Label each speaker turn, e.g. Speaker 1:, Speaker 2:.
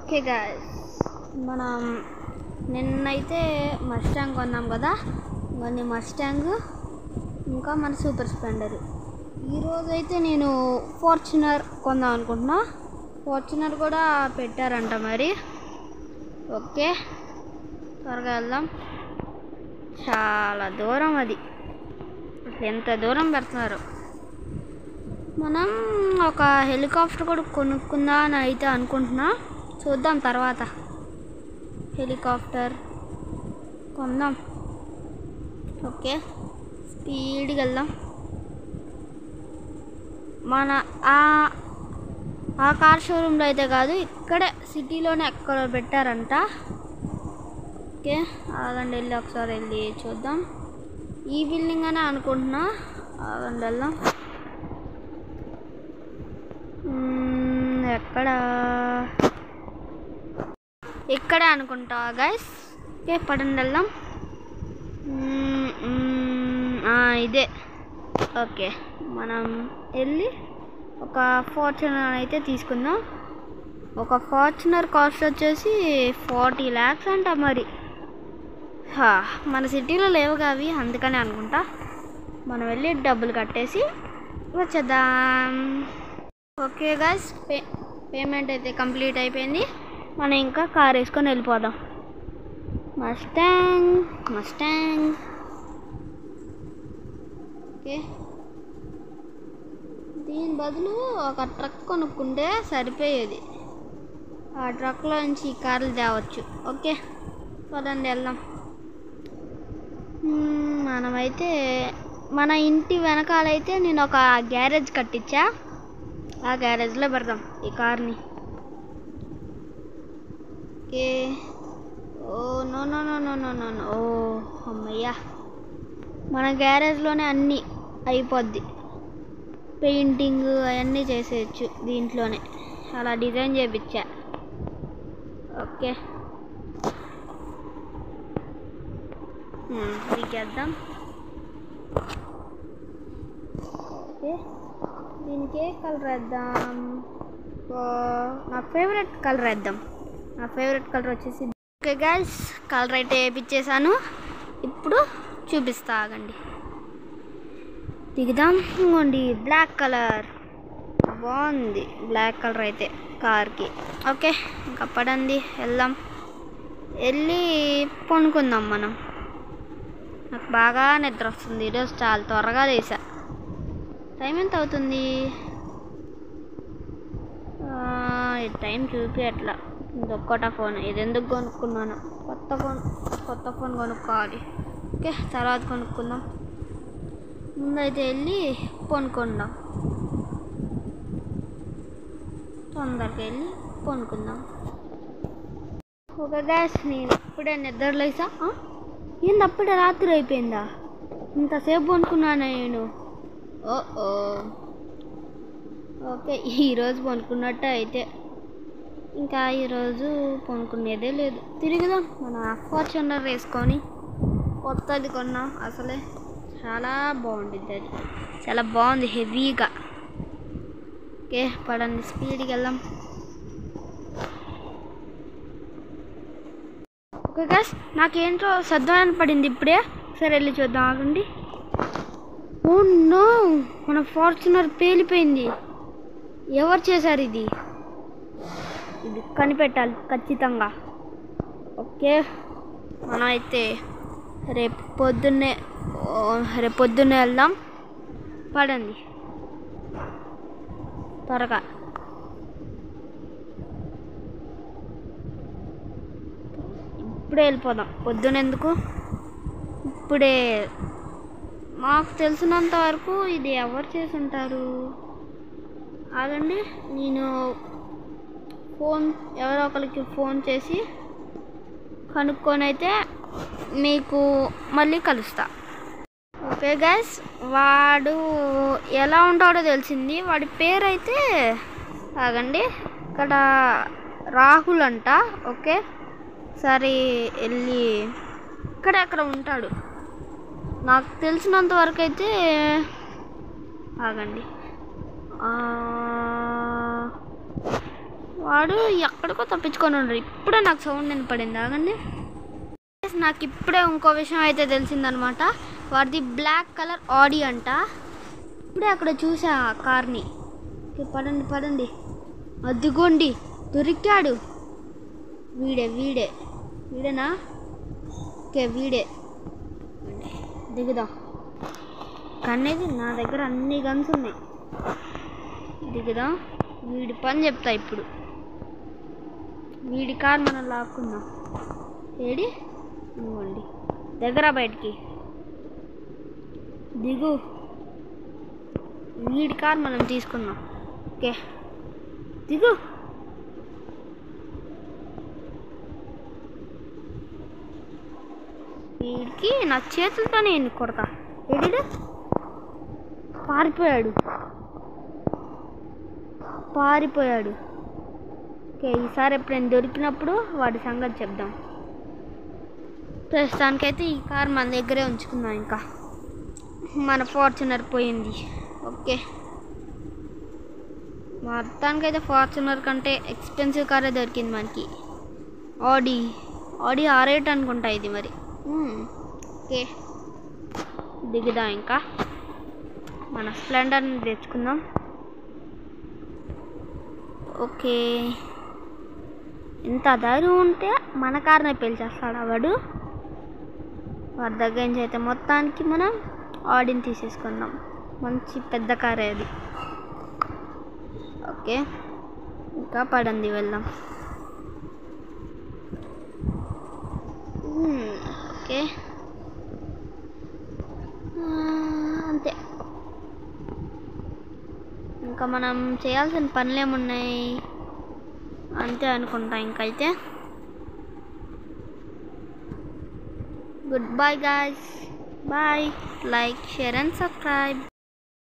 Speaker 1: Okay guys మనం నిన్నైతే Mustang కొన్నాం కదా ఇవన్నీ మస్టాంగ్ ఇంకా మన సూపర్ స్ప్లెండర్ ఈరోజు అయితే నేను ఫార్చునర్ కొందాం అనుకుంటున్నా ఫార్చునర్ కూడా పెట్టారంట మరి ఓకే త్వరగా వెళ్దాం చాలా దూరం అది అసలు ఎంత దూరం పెడుతున్నారు మనం ఒక హెలికాప్టర్ కూడా కొనుక్కుందా అని అయితే అనుకుంటున్నా చూద్దాం తర్వాత హెలికాప్టర్ కొందాం ఓకే స్పీడ్గా వెళ్దాం మన ఆ ఆ కార్ షోరూంలో అయితే కాదు ఇక్కడే సిటీలోనే ఎక్కడ పెట్టారంట ఓకే ఆగండి వెళ్ళి ఒకసారి వెళ్ళి చూద్దాం ఈ బిల్డింగ్ అనే అనుకుంటున్నా ఆగండి వెళ్దాం మ్మ్, ఎక్కడ ఇక్కడే అనుకుంటా గైస్ ఓకే పడండి వెళ్దాం మ్మ్, మ్మ్, ఆ, ఇదే ఓకే మనం వెళ్ళి ఒక ఫార్చునర్ అయితే తీసుకుందాం ఒక ఫార్చునర్ కాస్ట్ వచ్చేసి ఫార్టీ ల్యాక్స్ అంట మరి హా, మన సిటీలో లేవుగా అవి అందుకనే అనుకుంటా మనం వెళ్ళి డబ్బులు కట్టేసి వచ్చేద్దాం ఓకే గాయస్ పే పేమెంట్ అయితే కంప్లీట్ అయిపోయింది మనం ఇంకా కార్ వేసుకొని వెళ్ళిపోదాం మస్టాంగ్ మస్టాంగ్ ఓకే దీని బదులు ఒక ట్రక్ కొనుక్కుంటే సరిపోయేది ఆ ట్రక్లో నుంచి ఈ కార్లు తేవచ్చు ఓకే పదండి వెళ్దాం మ్మ్, మనమైతే మన ఇంటి వెనకాలైతే నేను ఒక గ్యారేజ్ కట్టించా ఆ గ్యారేజ్లో పెడదాం ఈ కార్ని okay oh no no no no no no no oh అమ్మయ్యా మన గ్యారేజ్లోనే అన్నీ అయిపోద్ది పెయింటింగ్ అవన్నీ చేసేయచ్చు దీంట్లోనే అలా డిజైన్ చేయించా ఓకే దిగేద్దాం ఓకే దీనికి ఏ కలర్ వేద్దాం ఓ, నా ఫేవరెట్ కలర్ వేద్దాం నా ఫేవరెట్ కలర్ వచ్చేసి ఓకే గైస్ కలర్ అయితే వేయించేసాను ఇప్పుడు చూపిస్తా ఆగండి దిగుదాం ఇంకోండి బ్లాక్ కలర్ బాగుంది బ్లాక్ కలర్ అయితే కార్కి ఓకే ఇంకా పడండి వెళ్దాం వెళ్ళి పనుకుందాం మనం నాకు బాగా నిద్ర వస్తుంది ఈరోజు చాలా త్వరగా లేసా టైం ఎంత అవుతుంది ఆ, ఈ టైం చూపి అట్లా ఇది ఒక్కట ఫోన్ ఇది ఎందుకు కొనుక్కున్నాను కొత్త ఫోన్ కొత్త ఫోన్ కొనుక్కోవాలి ఓకే తర్వాత కొనుక్కుందాం ముందైతే వెళ్ళి కొనుక్కుందాం తొందరగా వెళ్ళి కొనుక్కుందాం ఒక గ్యాస్ నేను ఇప్పుడే నిద్రలేసా ఆ? ఏంది అప్పుడే రాత్రి అయిపోయిందా ఇంతసేపు కొనుక్కున్నాను నేను ఓ ఓ ఓకే ఈరోజు కొనుక్కున్నట్టు అయితే ఇంకా ఈరోజు కొనుక్కునేదే లేదు తిరుగుదాం మన ఫార్చునర్ వేసుకొని కొత్తది కొన్నాం అసలే చాలా బాగుంటుంది అది చాలా బాగుంది హెవీగా ఓకే పడండి స్పీడ్కి వెళ్దాం ఓకే గస్ నాకేంటో సద్వాన్ పడింది ఇప్పుడే సరే వెళ్ళి చూద్దాం ఆగండి ఓ నో మన ఫార్చునర్ పేలిపోయింది ఎవరు చేశారు ఇది ఇది కనిపెట్టాలి ఖచ్చితంగా ఓకే మనం అయితే రేపు పొద్దున్నే ఓ, రేపు పొద్దున్నే వెళ్దాం పడండి త్వరగా ఇప్పుడే వెళ్ళిపోదాం పొద్దున ఎందుకు ఇప్పుడే మాకు తెలిసినంత వరకు ఇది ఎవరు చేసి ఉంటారు ఆగండి నేను ఫోన్ ఎవరో ఒకరికి ఫోన్ చేసి కనుక్కొని అయితే మీకు మళ్ళీ కలుస్తా ఓకే గైస్ వాడు ఎలా ఉంటాడో తెలిసింది వాడి పేరు అయితే ఆగండి ఇక్కడ రాహుల్ అంట ఓకే సరే వెళ్ళి ఇక్కడ అక్కడ ఉంటాడు నాకు తెలిసినంత వరకు అయితే ఆగండి ఆ, వాడు ఎక్కడికో తప్పించుకొని ఉండరు ఇప్పుడే నాకు సౌండ్ వినపడింది ఆగండి Yes, నాకు ఇప్పుడే ఇంకో విషయం అయితే తెలిసిందనమాట వాడిది బ్లాక్ కలర్ ఆడి అంట ఇప్పుడే అక్కడ చూసా ఆ కార్ని ఓకే పడండి పడండి అదిగోండి దొరికాడు వీడే వీడే వీడేనా ఓకే వీడే దిగుదాం కనేది నా దగ్గర అన్ని గన్స్ ఉన్నాయి దిగుదాం వీడి పని చెప్తా ఇప్పుడు వీడి కార్ మనం లాక్కుందాం ఏడి ఇవ్వండి దగ్గర బయటికి దిగు వీడి కార్ మనం తీసుకుందాం ఓకే దిగు వీడికి నా చేతులతోనే ఎన్ని కొడతా ఎడిడు పారిపోయాడు పారిపోయాడు ఓకే ఈసారి ఎప్పుడైనా దొరికినప్పుడు వాడి సంగతి చెప్దాం ప్రస్తుతానికైతే ఈ కార్ మన దగ్గరే ఉంచుకుందాం ఇంకా మన ఫార్చునర్ పోయింది ఓకే మొత్తానికైతే ఫార్చునర్ కంటే ఎక్స్పెన్సివ్ కారే దొరికింది మనకి ఆడి ఆడి ఆర్ ఎయిట్ అనుకుంటా ఇది మరి మ్మ్. ఓకే దిగుదాం ఇంకా మన స్ప్లెండర్ని తెచ్చుకుందాం ఓకే ఇంత ధైర్యం ఉంటే మన కార్నే పేల్చేస్తాడా వాడు వాడి దగ్గర నుంచి అయితే మొత్తానికి మనం ఆడిని తీసేసుకుందాం మంచి పెద్ద కారే అది ఓకే ఇంకా పడండి వెళ్దాం మ్మ్, ఓకే ఆ, అంతే ఇంకా మనం చేయాల్సిన పనులు ఏమున్నాయి అంతే అనుకుంటా ఇంకైతే good bye guys bye like share and subscribe